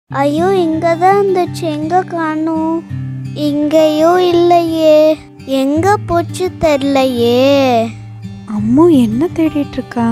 ஐயோ இங்க தான் இருந்துச்சு எங்க காணும் இங்கேயும் இல்லையே எங்க போச்சு தெரியலையே அம்மு என்ன தேடிட்டு இருக்கா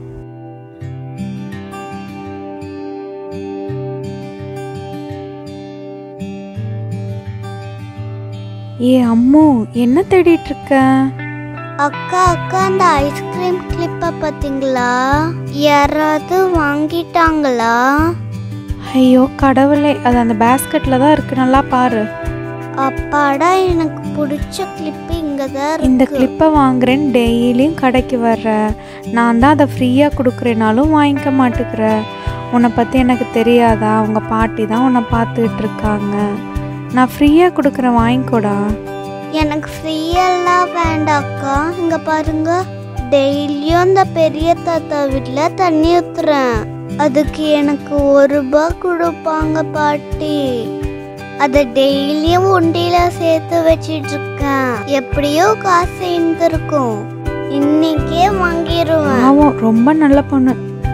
ஏ அம்மு என்ன தேடிட்டு இருக்க அக்கா அக்கா அந்த ஐஸ்கிரீம் கிளிப்பை பார்த்தீங்களா யாராவது வாங்கிட்டாங்களா ஐயோ கடவுளே அது அந்த பேஸ்கெட்ல தான் இருக்கு நல்லா பாரு அப்பாடா எனக்கு பிடிச்ச கிளிப்பு இங்க தான் இந்த இருக்கு கிளிப்பை வாங்குறேன்னு டெய்லியும் கடைக்கு வர்ற நான் தான் அதை ஃப்ரீயாக கொடுக்குறேனாலும் வாங்கிக்க மாட்டேங்கிற உன்னை பற்றி எனக்கு தெரியாதா உங்கள் பாட்டி தான் உன்னை பார்த்துக்கிட்டு இருக்காங்க நான் ஃப்ரீயாக கொடுக்குறேன் வாங்கிக்கோடா எனக்கு ஃப்ரீயெல்லாம் வேண்டாக்கா இங்க பாருங்க டெய்லியும் அந்த பெரிய தாத்தா வீட்டில் தண்ணி ஊத்துறேன் அதுக்கு எனக்கு ஒரு ரூபாய் கொடுப்பாங்க பாட்டி அதை டெய்லியும் உண்டியில சேர்த்து வச்சிட்டு இருக்கேன் எப்படியோ காசு இருந்திருக்கும் இன்னைக்கே வாங்கிடுவேன் பாவம் ரொம்ப நல்ல பொண்ணு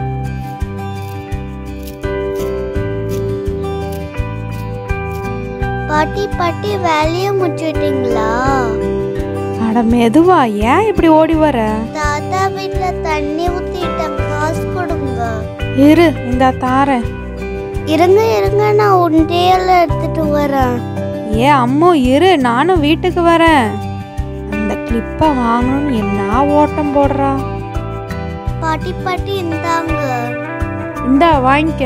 பாட்டி பாட்டி வேலையை முடிச்சிட்டீங்களா அட மெதுவா ஏன் இப்படி ஓடி வர தாத்தா வீட்ல தண்ணி ஊத்திட்டேன் காசு கொடுங்க இரு இந்த தாரேன் இருங்க இருங்க நான் உண்டியல எடுத்துட்டு வரேன் ஏ அம்மு இரு நானும் வீட்டுக்கு வரேன் அந்த கிளிப்பை வாங்கணும்னு என்ன ஓட்டம் போடுறா பாட்டி பாட்டி இந்தாங்க இந்தா வாங்கிக்க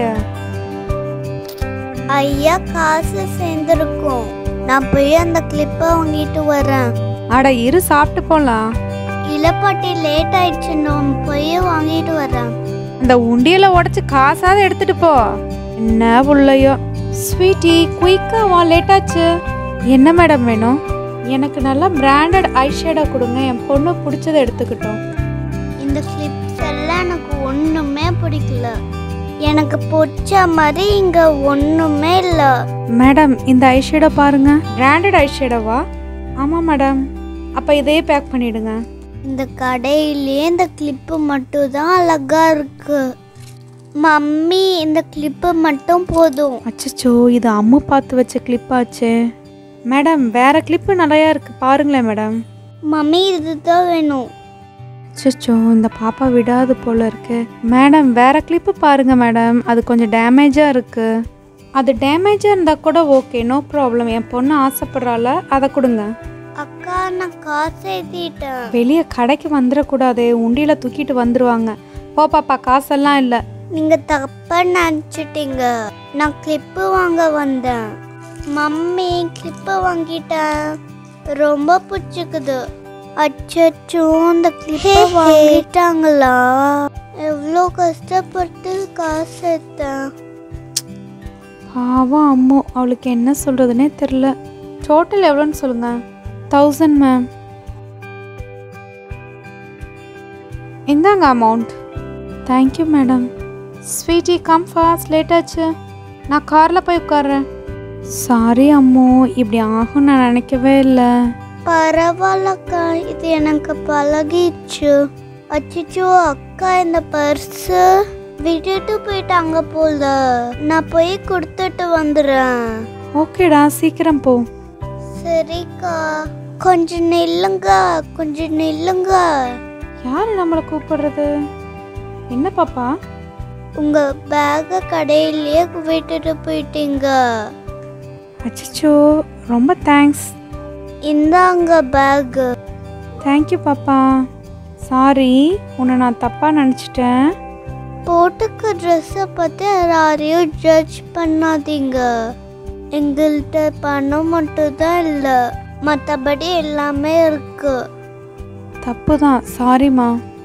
ஐயா காசு சேர்ந்துருக்கும் நான் போய் அந்த கிளிப்பை வாங்கிட்டு வரேன் அட இரு சாப்பிட்டு போலாம் இல்ல பாட்டி லேட் ஆயிடுச்சு நான் போய் வாங்கிட்டு வரேன் அந்த உண்டியல உடைச்சு காசாவது எடுத்துட்டு போ என்ன புள்ளையோ ஸ்வீட்டி குயிக்கா வா லேட் ஆச்சு என்ன மேடம் வேணும் எனக்கு நல்லா பிராண்டட் ஐஷேடோ கொடுங்க என் பொண்ணு பிடிச்சதை எடுத்துக்கிட்டோம் இந்த கிளிப்ஸ் எல்லாம் எனக்கு ஒண்ணுமே பிடிக்கல எனக்கு பிடிச்ச மாதிரி இங்க ஒண்ணுமே இல்ல மேடம் இந்த ஐஷேடோ பாருங்க பிராண்டட் ஐஷேடோவா ஆமாம் மேடம் அப்போ இதையே பேக் பண்ணிடுங்க இந்த கடையிலே இந்த கிளிப்பு மட்டும் தான் அழகா இருக்கு மம்மி இந்த கிளிப்பு மட்டும் போதும் அச்சச்சோ இது அம்மு பார்த்து வச்ச கிளிப்பாச்சே மேடம் வேற கிளிப்பு நிறையா இருக்கு பாருங்களேன் மேடம் மம்மி இதுதான் வேணும் அச்சச்சோ இந்த பாப்பா விடாது போல இருக்கு மேடம் வேற கிளிப்பு பாருங்க மேடம் அது கொஞ்சம் டேமேஜாக இருக்கு அது டேமேஜாக இருந்தால் கூட ஓகே நோ ப்ராப்ளம் என் பொண்ணு ஆசைப்படுறால அதை கொடுங்க அக்கா நான் காசு ஏத்திட்டேன் வெளியே கடைக்கு வந்துடக்கூடாது உண்டியில தூக்கிட்டு வந்துருவாங்க போ பாப்பா காசெல்லாம் இல்லை நீங்க தப்பா நினச்சிட்டீங்க நான் கிளிப்பு வாங்க வந்தேன் மம்மி கிளிப்பு வாங்கிட்டேன் ரொம்ப பிடிச்சிக்குது அச்சச்சோ இந்த கிளிப்பை வாங்கிட்டாங்களா எவ்வளோ கஷ்டப்பட்டு காசு எடுத்தேன் பாவம் அம்மு அவளுக்கு என்ன சொல்கிறதுனே தெரில டோட்டல் எவ்வளோன்னு சொல்லுங்க தௌசண்ட் மேம் இந்தாங்க amount thank you madam sweetie come fast late ஆச்சு நான் காரில் போய் உட்கார்றேன் சாரி அம்மு இப்படி ஆகும் நான் நினைக்கவே இல்லை பரவாயில்லக்கா இது எனக்கு பழகிடுச்சு அச்சச்சோ அக்கா இந்த பர்ஸு விட்டுட்டு போயிட்டாங்க போல நான் போய் கொடுத்துட்டு வந்துடுறேன் ஓகேடா சீக்கிரம் போ சரிக்கா கொஞ்சம் நில்லுங்க கொஞ்சம் நில்லுங்க யார் நம்மளை கூப்பிடுறது என்ன பாப்பா உங்க பேக்கை கடையிலேயே விட்டுட்டு போயிட்டீங்க அச்சச்சோ ரொம்ப தேங்க்ஸ் இந்தாங்க பேக் தேங்க்யூ பாப்பா சாரி உன்னை நான் தப்பாக நினச்சிட்டேன் போட்டுக்க ட்ரெஸ்ஸை பற்றி யாரையும் ஜட்ஜ் பண்ணாதீங்க எங்கள்கிட்ட பணம் மட்டும்தான் இல்லை மற்றபடி எல்லாமே இருக்கு தப்பு தான் சாரிம்மா